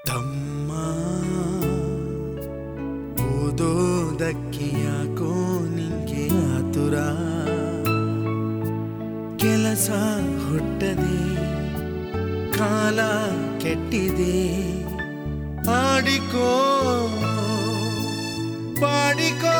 ತಮ್ಮ ಓದೋದಕ್ಕೆ ಯಾಕೋ ನಿಂಗೆ ಆತುರ ಕೆಲಸ ಹುಟ್ಟದೆ ಕಾಲ ಕೆಟ್ಟಿದೆ ಆಡಿಕೋ ಪಾಡಿಕೋ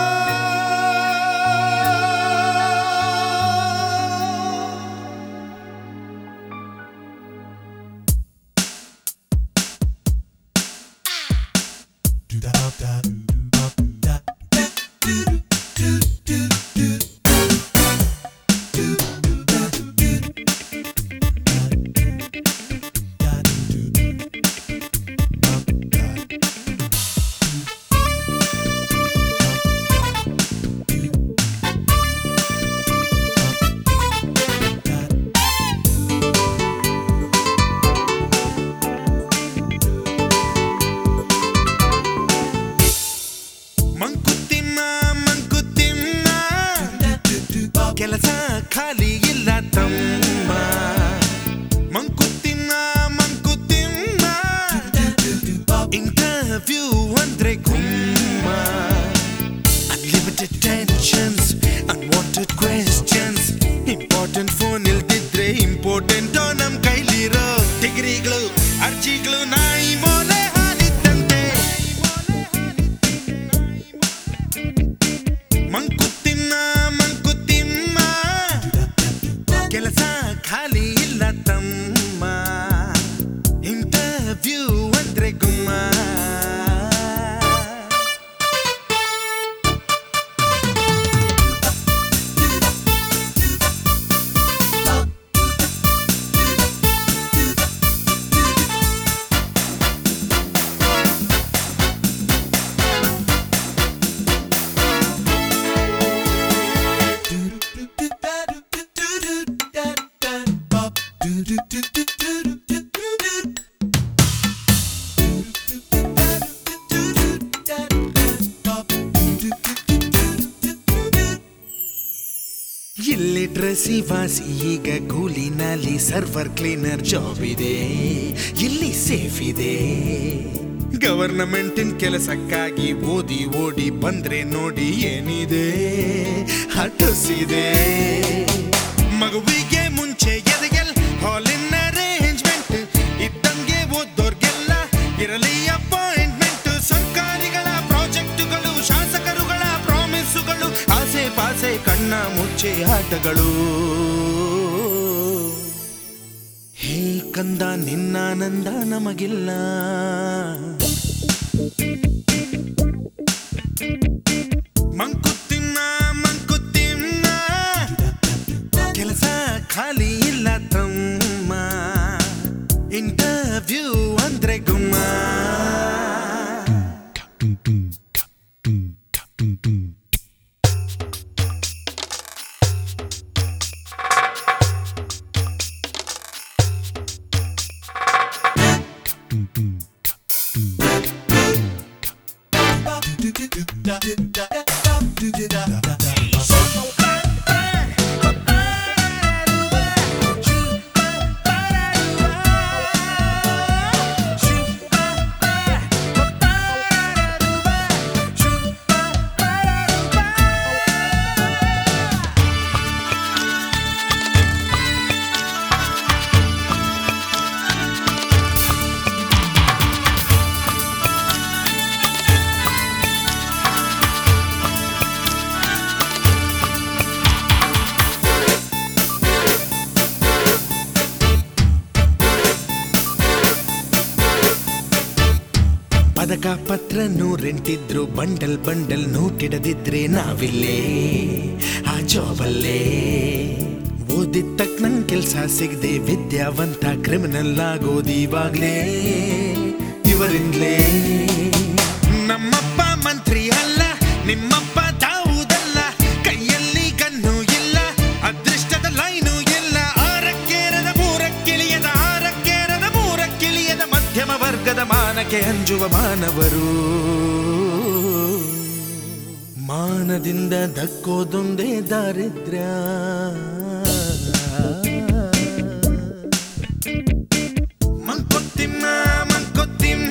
ಮಂಕುತಿಮ್ಮ ಮಂಕುತಿಮ್ಮ ಕೆಲಸ ಖಾಲಿ ಇಲ್ಲ ತಮ್ಮ ಮಂಕುತಿಮ್ಮ ಮಂಕುತಿಮ್ಮ ಇಂಟರ್ವ್ಯೂ ಅಂದ್ರೆ ಗುಮ್ಮ unlimited tensions unwanted questions important phone ಇಲ್ದಿದ್ರೆ ಇಂಪಾರ್ಟೆಂಟ್ ನಮ್ ಕೈಲಿರೋ ಡಿಗ್ರಿಗಳು ಅರ್ಜಿಗಳು ನಾಯಿ ಮೋಲೆ ಹಾಲಿದ್ದಂತೆ ಮಂಕುತಿಮ್ಮ ಮಂಕುತಿಮ್ಮ ಕೆಲಸ ಖಾಲಿ ಇಲ್ಲ ತಮ್ಮ ಇಂಟರ್ವ್ಯೂ ಅಂದ್ರೆ ಗುಮ್ಮ ಇಲ್ಲಿ ಡ್ರೆಸ್ಸಿ ವಾಸಿ ಈಗ ಕೂಲಿನಲ್ಲಿ ಸರ್ವರ್ ಕ್ಲೀನರ್ ಜಾಬ್ ಇದೆ ಇಲ್ಲಿ ಸೇಫ್ ಇದೆ ಗವರ್ನಮೆಂಟಿನ ಕೆಲಸಕ್ಕಾಗಿ ಓದಿ ಓಡಿ ಬಂದ್ರೆ ನೋಡಿ ಏನಿದೆ ಹಠಸಿದೆ ಮಗುವಿಗೆ ಮುಂಚೆ ಎದೆಗೆಲ್ ಹಾಲಿನ ಅರೇಂಜ್ಮೆಂಟ್ ಇದ್ದಂಗೆ ಓದೋರ್ಗೆಲ್ಲ ಇರಲಿ ಅಪಾಯಿಂಟ್ಮೆಂಟ್ ಸರ್ಕಾರಿಗಳ ಪ್ರಾಜೆಕ್ಟುಗಳು ಶಾಸಕರುಗಳ ಪ್ರಾಮಿಸುಗಳು ಆಸೆ ಪಾಸೆ ಕಣ್ಣ ಮುಚ್ಚೆ ಆಟಗಳು ಹೇ ಕಂದ ನಿನ್ನಾನಂದ ನಮಗಿಲ್ಲ ಮಂಕುತಿಮ್ಮ ಮಂಕುತಿಮ್ಮ ಕೆಲಸ ಖಾಲಿ ಇಲ್ಲ ತಮ್ಮ ಇಂಟರ್ವ್ಯೂ ಅಂದ್ರೆ ಗುಮ್ಮ ಪದಕ ಪತ್ರ ನೂರೆಂಟಿದ್ರು ಬಂಡಲ್ ಬಂಡಲ್ ನೋಟಿಡದಿದ್ರೆ ನಾವಿಲ್ಲೇ ಆ ಜಾಬಲ್ಲೇ ಓದಿದ ತಕ್ಕನಂಗ್ ಕೆಲ್ಸ ಸಿಗದೆ ವಿದ್ಯಾವಂತ ಕ್ರಿಮಿನಲ್ ಆಗೋದಿವಾಗ್ಲೇ ಇವರಿಂದಲೇ ನಮ್ಮಪ್ಪ ಮಂತ್ರಿ ಅಲ್ಲ ನಿಮ್ಮಪ್ಪ ತಾವುದಲ್ಲ ಕೈಯಲ್ಲಿ ಕಣ್ಣು ಇಲ್ಲ ಅದೃಷ್ಟದ ಲೈನು ಇಲ್ಲ ಆರಕ್ಕೇರದ ಮೂರಕ್ಕಿಳಿಯದ ಆರಕ್ಕೇರದ ಮೂರಕ್ಕಿಳಿಯದ ಮಧ್ಯಮ ವರ್ಗದ ಮಾನಕ್ಕೆ ಅಂಜುವ ಮಾನವರು ಮಾನದಿಂದ ದಕ್ಕೋದೊಂದೇ ದಾರಿದ್ರ್ಯ Mankuthimma Mankuthimma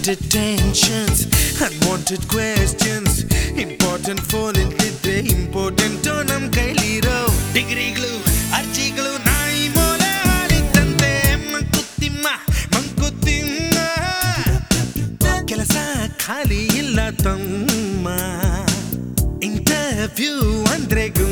unlimited tensions unwanted questions important phone ಇಲ್ದಿದ್ರೆ ಇಂಪಾರ್ಟೆಂಟ್ ನಮ್ ಕೈಲಿರೋ ಡಿಗ್ರಿಗಳು ಅರ್ಜಿಗಳು ನಾಯಿ ಮೋಲೆ ಹಾಲಿದ್ದಂತೆ ಮಂಕುತಿಮ್ಮ ಮಂಕುತಿಮ್ಮ ಕೆಲಸ ಖಾಲಿ ಇಲ್ಲ ತಮ್ಮ ಇಂಟರ್ವ್ಯೂ ಅಂದ್ರೆ ಗುಮ್ಮ